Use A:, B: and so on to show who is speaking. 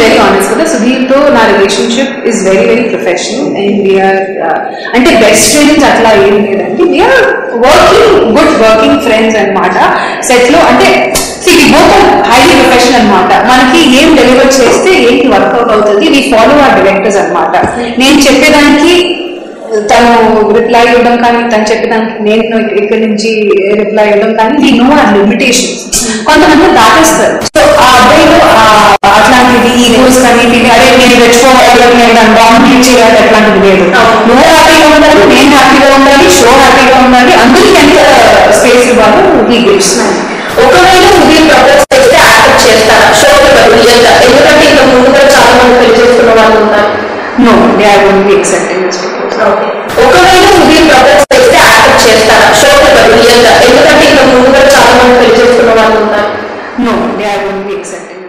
A: very honest కదా సుధీర్తో నా relationship is very very professional and we are అంటే బెస్ట్ ఫ్రెండ్స్ అట్లా ఏం లేదండి we are working good working friends అనమాట సెట్ లో అంటే బోత్ హైలీ ప్రొఫెషనల్ అనమాట మనకి ఏం డెలివర్ చేస్తే ఏంటి వర్కౌట్ అవుతుంది వి ఫాలో ఆర్ డైరెక్టర్స్ అనమాట నేను చెప్పేదానికి తను రిప్లై ఇవ్వడం కానీ తను చెప్పేదానికి నేను ఇక్కడి నుంచి రిప్లై ఇవ్వడం కానీ వీ నో ఆర్ లిమిటేషన్స్ కొంతమంది దాటేస్తారు సో ఆ అబ్బాయిలో ఆ అట్లాంటిది ఈ కోర్స్ కానీ ఇది అదే నేను తెచ్చుకోవాలి నేను దాన్ని డామినేట్ చేయాలి అట్లాంటిది లేదు నువ్వు హ్యాపీగా ఉండాలి నేను హ్యాపీగా ఉండాలి షో హ్యాపీగా ఉండాలి అందరికీ ఎంత స్పేస్ ఇవ్వాలో వీ గివ్స్
B: ఒకవేళ సుధీర్ ప్రపోజ్ చేస్తే యాక్సెప్ట్ చేస్తారా షోకి రియల్ గా ఎందుకంటే ఇంత ముందు కూడా చాలా మంది పెళ్లి చేసుకున్న వాళ్ళు ఉన్నారు
A: no they I won't be accepting this
B: ఒకవేళ సుధీర్ ప్రపోజ్ చేస్తే యాక్సెప్ట్ చేస్తారా షోకి రియల్ గా ఎందుకంటే ఇంత ముందు కూడా చాలా మంది పెళ్లి చేసుకున్న వాళ్ళు ఉన్నారు
A: no they I won't be excepting